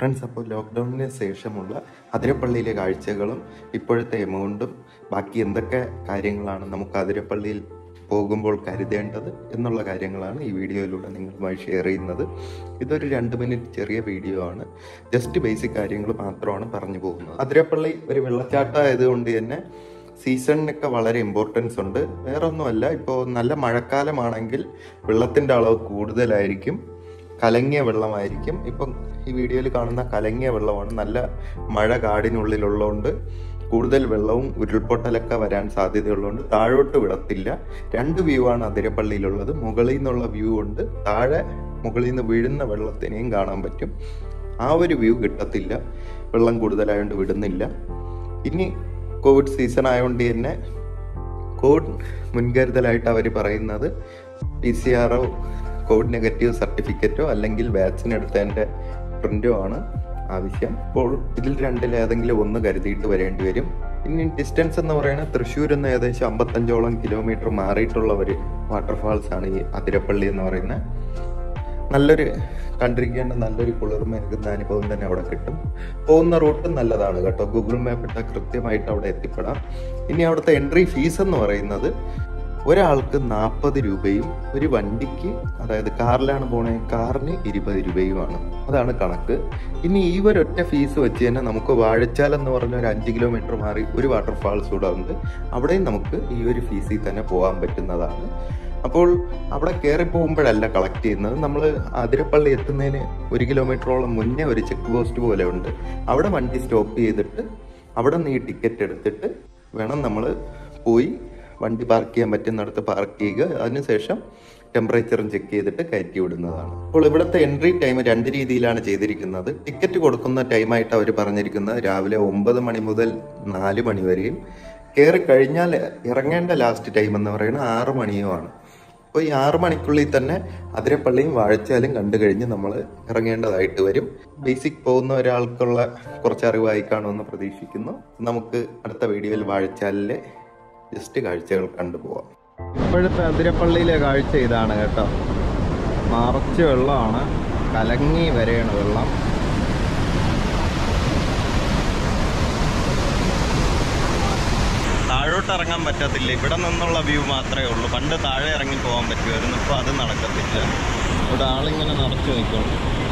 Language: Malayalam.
ഫ്രണ്ട്സ് അപ്പോൾ ലോക്ക്ഡൗണിന് ശേഷമുള്ള അതിരപ്പള്ളിയിലെ കാഴ്ചകളും ഇപ്പോഴത്തെ എമൗണ്ടും ബാക്കി എന്തൊക്കെ കാര്യങ്ങളാണ് നമുക്ക് അതിരപ്പള്ളിയിൽ പോകുമ്പോൾ കരുതേണ്ടത് എന്നുള്ള കാര്യങ്ങളാണ് ഈ വീഡിയോയിലൂടെ നിങ്ങളുമായി ഷെയർ ചെയ്യുന്നത് ഇതൊരു രണ്ട് മിനിറ്റ് ചെറിയ വീഡിയോ ആണ് ജസ്റ്റ് ബേസിക് കാര്യങ്ങൾ മാത്രമാണ് പറഞ്ഞു പോകുന്നത് അതിരപ്പള്ളി ഒരു വെള്ളച്ചാട്ടം ആയതുകൊണ്ട് തന്നെ സീസണിനൊക്കെ വളരെ ഇമ്പോർട്ടൻസ് ഉണ്ട് വേറെ ഒന്നുമല്ല ഇപ്പോൾ നല്ല മഴക്കാലമാണെങ്കിൽ വെള്ളത്തിൻ്റെ അളവ് കൂടുതലായിരിക്കും കലങ്ങിയ വെള്ളമായിരിക്കും ഇപ്പം ഈ വീഡിയോയിൽ കാണുന്ന കലങ്ങിയ വെള്ളമാണ് നല്ല മഴ കാടിനുള്ളിലുള്ളതുകൊണ്ട് കൂടുതൽ വെള്ളവും ഉരുൾപൊട്ടലൊക്കെ വരാൻ സാധ്യതയുള്ളതുകൊണ്ട് താഴോട്ട് വിടത്തില്ല രണ്ട് വ്യൂ ആണ് അതിരപ്പള്ളിയിലുള്ളത് മുകളിൽ നിന്നുള്ള വ്യൂ ഉണ്ട് താഴെ മുകളിൽ നിന്ന് വീഴുന്ന വെള്ളത്തിനെയും കാണാൻ പറ്റും ആ ഒരു വ്യൂ കിട്ടത്തില്ല വെള്ളം കൂടുതലായതുകൊണ്ട് വിടുന്നില്ല ഇനി കോവിഡ് സീസൺ ആയതുകൊണ്ട് തന്നെ കോവിഡ് മുൻകരുതലായിട്ട് അവർ പറയുന്നത് പി സി ആറോ കോവിഡ് നെഗറ്റീവ് സർട്ടിഫിക്കറ്റോ അല്ലെങ്കിൽ വാക്സിൻ എടുത്തതിൻ്റെ പ്രിൻ്റോ ആണ് ആവശ്യം അപ്പോൾ ഇതിൽ രണ്ടിലേതെങ്കിലും ഒന്ന് കരുതിയിട്ട് വരേണ്ടി വരും ഇനി ഡിസ്റ്റൻസ് എന്ന് പറയുന്നത് തൃശ്ശൂർ നിന്ന് ഏകദേശം അമ്പത്തഞ്ചോളം കിലോമീറ്റർ മാറിയിട്ടുള്ള ഒരു വാട്ടർഫാൾസ് ആണ് ഈ അതിരപ്പള്ളി എന്ന് പറയുന്നത് നല്ലൊരു കണ്ടിരിക്കേണ്ട നല്ലൊരു കുളിർമേകുന്ന അനുഭവം തന്നെ അവിടെ കിട്ടും പോകുന്ന റൂട്ട് നല്ലതാണ് കേട്ടോ ഗൂഗിൾ മാപ്പ് ഇട്ടാൽ കൃത്യമായിട്ട് അവിടെ എത്തിപ്പെടാം ഇനി അവിടുത്തെ എൻട്രി ഫീസ് എന്ന് പറയുന്നത് ഒരാൾക്ക് നാൽപ്പത് രൂപയും ഒരു വണ്ടിക്ക് അതായത് കാറിലാണ് പോണേ കാറിന് ഇരുപത് രൂപയുമാണ് അതാണ് കണക്ക് ഇനി ഈ ഒരൊറ്റ ഫീസ് വെച്ച് തന്നെ നമുക്ക് വാഴച്ചാൽ എന്ന് പറഞ്ഞ ഒരു അഞ്ച് കിലോമീറ്റർ മാറി ഒരു വാട്ടർഫാൾസ് കൂടെ ഉണ്ട് അവിടെയും നമുക്ക് ഈ ഒരു ഫീസിൽ തന്നെ പോകാൻ പറ്റുന്നതാണ് അപ്പോൾ അവിടെ കയറി പോകുമ്പോഴല്ല കളക്ട് ചെയ്യുന്നത് നമ്മൾ അതിരപ്പള്ളി എത്തുന്നതിന് ഒരു കിലോമീറ്ററോളം മുന്നേ ഒരു ചെക്ക് പോസ്റ്റ് പോലെ ഉണ്ട് അവിടെ വണ്ടി സ്റ്റോപ്പ് ചെയ്തിട്ട് അവിടെ നിന്ന് ഈ ടിക്കറ്റ് എടുത്തിട്ട് വേണം നമ്മൾ പോയി വണ്ടി പാർക്ക് ചെയ്യാൻ പറ്റുന്നിടത്ത് പാർക്ക് ചെയ്യുക അതിനുശേഷം ടെമ്പറേച്ചറും ചെക്ക് ചെയ്തിട്ട് കയറ്റി വിടുന്നതാണ് അപ്പോൾ ഇവിടുത്തെ എൻട്രി ടൈം രണ്ട് രീതിയിലാണ് ചെയ്തിരിക്കുന്നത് ടിക്കറ്റ് കൊടുക്കുന്ന ടൈമായിട്ട് അവർ പറഞ്ഞിരിക്കുന്നത് രാവിലെ ഒമ്പത് മണി മുതൽ നാല് മണി വരെയും കയറി കഴിഞ്ഞാൽ ഇറങ്ങേണ്ട ലാസ്റ്റ് ടൈം എന്ന് പറയുന്നത് ആറ് മണിയുമാണ് അപ്പോൾ ഈ ആറ് മണിക്കുള്ളിൽ തന്നെ അതിരപ്പള്ളിയും വാഴച്ചാലും കണ്ടു കഴിഞ്ഞ് നമ്മൾ ഇറങ്ങേണ്ടതായിട്ട് വരും ബേസിക് പോകുന്ന ഒരാൾക്കുള്ള കുറച്ച് അറിവായി കാണുമെന്ന് പ്രതീക്ഷിക്കുന്നു നമുക്ക് അടുത്ത വീഡിയോയിൽ വാഴച്ചാലിലെ ജസ്റ്റ് കാഴ്ചകൾ കണ്ടുപോവാം ഇപ്പോഴത്തെ അതിരപ്പള്ളിയിലെ കാഴ്ച ഇതാണ് കേട്ടോ നിറച്ച് വെള്ളമാണ് കലങ്ങി വരെയാണ് വെള്ളം താഴോട്ട് ഇറങ്ങാൻ പറ്റത്തില്ല ഇവിടെ നിന്നുള്ള വ്യൂ മാത്രമേ ഉള്ളൂ പണ്ട് താഴെ ഇറങ്ങി പോകാൻ പറ്റുമായിരുന്നു ഇപ്പോൾ അത് നടക്കത്തില്ല ഇവിടെ ആളിങ്ങനെ നിറച്ച് നിൽക്കണം